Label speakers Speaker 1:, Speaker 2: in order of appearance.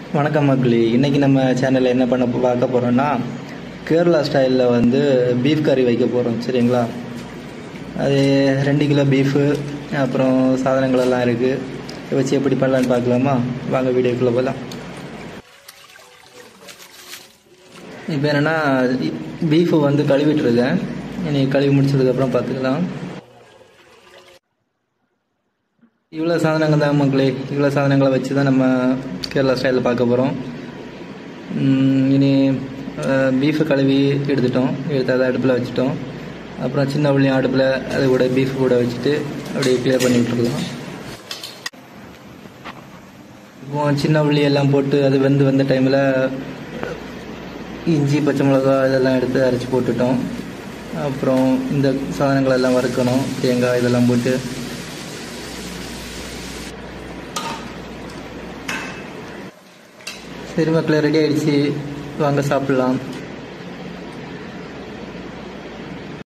Speaker 1: வணக்கம் மக்களே இன்றைக்கி நம்ம சேனலில் என்ன பண்ண போ- பார்க்க போகிறோன்னா கேரளா ஸ்டைலில் வந்து பீஃப் கறி வைக்க போகிறோம் சரிங்களா அது ரெண்டு கிலோ பீஃபு அப்புறம் சாதனங்கள் எல்லாம் இருக்குது வச்சு எப்படி பண்ணலான்னு பார்க்கலாமா வாங்க வீடியோக்குள்ளே போகலாம் இப்போ என்னென்னா பீஃபு வந்து கழுவிட்டுருக்கேன் இனி கழுவி முடிச்சதுக்கப்புறம் பார்த்துக்கலாம் இவ்வளோ சாதனங்கள் தான் மக்களே இவ்வளோ சாதனங்களை வச்சு தான் நம்ம கேரளா ஸ்டைலில் பார்க்க போகிறோம் இனி பீஃபு கழுவி எடுத்துட்டோம் எடுத்து அதை அடுப்பில் வச்சுட்டோம் அப்புறம் சின்ன உள்ளியும் அடுப்பில் அது கூட பீஃப் கூட வச்சுட்டு அப்படியே க்ளியர் பண்ணி விட்டுருலாம் இப்போ சின்ன உள்ளி எல்லாம் போட்டு அது வெந்து வந்த டைமில் இஞ்சி பச்சை மிளகா இதெல்லாம் எடுத்து அரைச்சி போட்டுட்டோம் அப்புறம் இந்த சாதனங்கள் எல்லாம் வறுக்கணும் தேங்காய் இதெல்லாம் போட்டு சரி மக்களே ரெடி ஆயிடுச்சு வாங்க சாப்பிட்லாம்